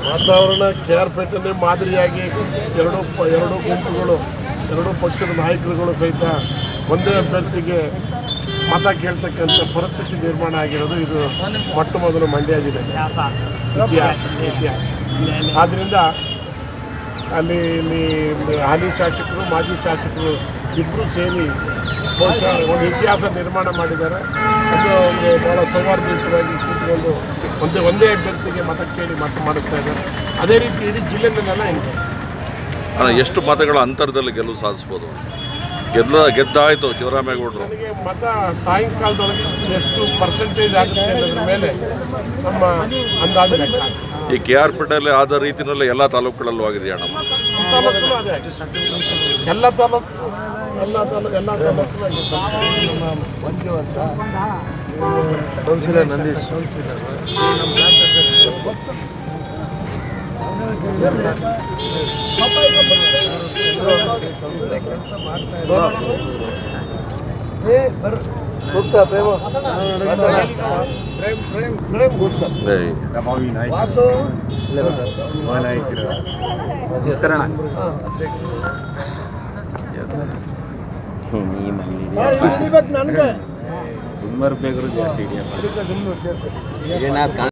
ವಾತಾವರಣ K R ಪೇಟೆನೇ ಮಾದರಿಯಾಗಿ ಎರಡು ಪ ಎರಡು ಗುಂಪುಗಳು ಎರಡು ಪಕ್ಷದ ನಾಯಕರುಗಳು ಸಹಿತ ಒಂದೇ ಅಭ್ಯರ್ಥಿಗೆ ಮತ ಕೇಳ್ತಕ್ಕಂಥ ಪರಿಸ್ಥಿತಿ ನಿರ್ಮಾಣ ಆಗಿರೋದು ಇದು ಮೊಟ್ಟ ಮೊದಲು ಮಂಡ್ಯ ಜಿಲ್ಲೆ ಇತಿಹಾಸ ಇತಿಹಾಸ ಆದ್ದರಿಂದ ಅಲ್ಲಿ ಇಲ್ಲಿ ಹಾಲಿ ಶಾಸಕರು ಮಾಜಿ ಶಾಸಕರು ಇಬ್ಬರು ಸೇರಿ ಬಹುಶಃ ಒಂದು ಇತಿಹಾಸ ನಿರ್ಮಾಣ ಮಾಡಿದ್ದಾರೆ ಅದು ಒಂದು ಭಾಳ ಸೌಹಾರ್ದಯುತವಾಗಿ ಕೂತ್ಕೊಂಡು ಒಂದೇ ಒಂದೇ ಅಭ್ಯರ್ಥಿಗೆ ಮತ ಕೇಳಿ ಮತ ಮಾಡಿಸ್ತಾ ಇದ್ದಾರೆ ಅದೇ ರೀತಿ ಇಡೀ ಜಿಲ್ಲೆನಲ್ಲೆಲ್ಲ ಹಿಂಗೆ ಅಣ್ಣ ಎಷ್ಟು ಮತಗಳ ಅಂತರದಲ್ಲಿ ಗೆಲುವು ಸಾಧಿಸ್ಬೋದು ಗೆದ್ದ ಗೆದ್ದಾಯಿತು ಶಿವರಾಮೇಗೌಡರು ನನಗೆ ಮತ ಸಾಯಂಕಾಲದೊಳಗೆ ಎಷ್ಟು ಪರ್ಸೆಂಟೇಜ್ ಆಗುತ್ತೆ ಅನ್ನೋದ್ರ ಮೇಲೆ ನಮ್ಮ ಅಂದಾಜು ಲೆಕ್ಕ ಹಾಕ್ತೀವಿ. ಈ ಕೆ ಆರ್ ಪೇಟೆಯಲ್ಲಿ ಆದ ರೀತಿಯಲ್ಲೇ ಎಲ್ಲ ತಾಲೂಕುಗಳಲ್ಲೂ ಆಗಿದೆ ಅಣ್ಣ ನಮ್ಮ ತಾಲೂಕಲ್ಲೂ ಅದೇ ಆಗಿದೆ. ಎಲ್ಲ ತಾಲೂಕು ಎಲ್ಲ ತಾಲೂಕು ಎಲ್ಲ ತಾಲೂಕು ಕೌನ್ಸಿಲರ್ ನಂದೀಶ್ ಹೋಗ್ತಾ ಪ್ರೇಮ ವಾಸನ. ಏಯ್. ವಾಸು ಇಲ್ಲೇ ಬರ್ತಾರೆ. ಹಾ, ಇಲ್ಲಿ ಹಿಡಿಬೇಕು ನನ್ಗೆ ತುಂಬ ರೂಪಾಯಿಗಳು ಜಾಸ್ತಿ ಹಿಡಿಯಪ್ಪ